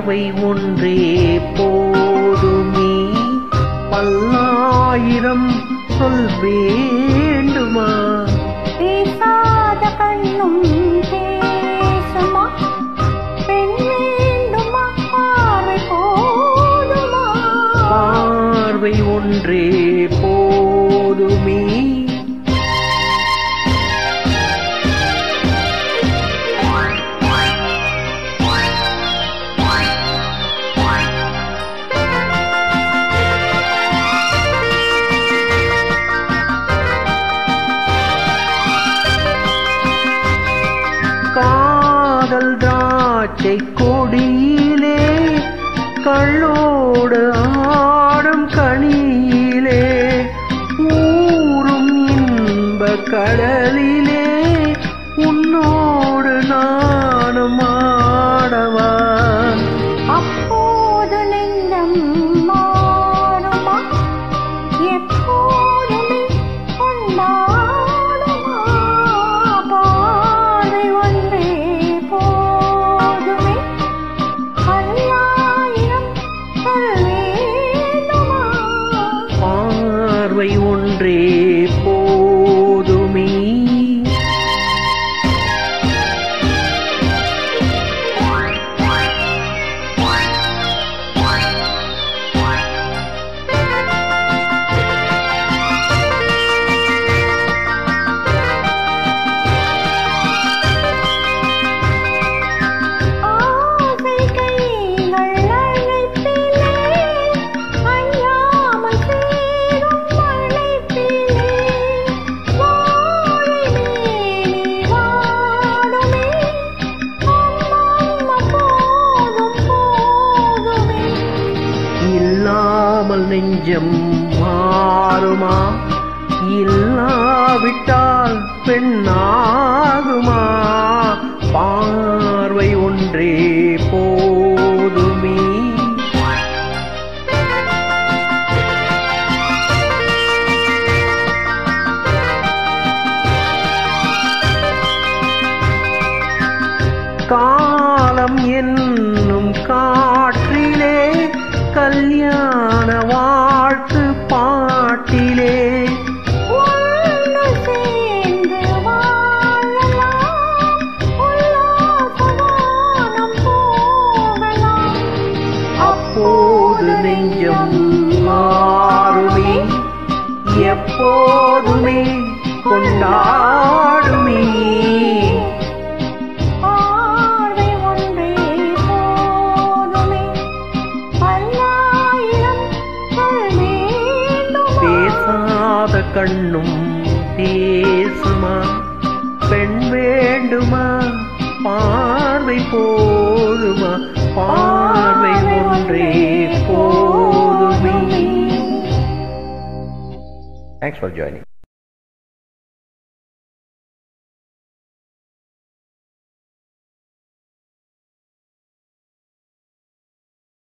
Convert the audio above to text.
பார்வை ஒன்றே போதுமே பல்லாயிரம் சொல் வேண்டுமா பேசாத கண்ணும் பேசுமா பெண் வேண்டுமா பார்வை போதுமா பார்வை ஒன்றே போதுமே காதல் திராட்சை கொடியிலே கள்ளோடு ஆடும் கனியிலே ஊரும் இன்ப கடலிலே உன்னோடு நானும் ஆடவா அப்போது நெஞ்சம் மாறுமா எப்போதுமே கொண்டாடுமா பார்வை ஒன்றே போதுமே பல்லாயிரம் சொல் வேண்டுமா பார்வை ஒன்றே போதுமே ஆசை கைகள் அழைப்பிலே அஞ்சாமல் சேரும் அழைப்பிலே வாழை மேனி வாடுமே அம்மம்மா போதும் போதுமே இல்லாமல் நெஞ்சம் மாறுமா இல்லாவிட்டால் பெண்ணாகுமா பார்வை ஒன்றே போதுமே காலம் என்னும் காற்றிலே கல்யாண வாழ்த்து பாட்டிலே ஒன்று சேர்ந்து வாழலாம் உல்லாசவானம் போகலாம் அப்போது நெஞ்சம் மாறுமே எப்போதுமே கொண்டாடுமே பார்வை ஒன்றே போதுமே பல்லாயிரம் சொல் வேண்டுமா பேசாத கண்ணும் பேசுமா பெண் வேண்டுமா பார்வை போதுமா பார்வை ஒன்றே போதுமே தேங்க்ஸ் ஃபார் ஜாயினிங்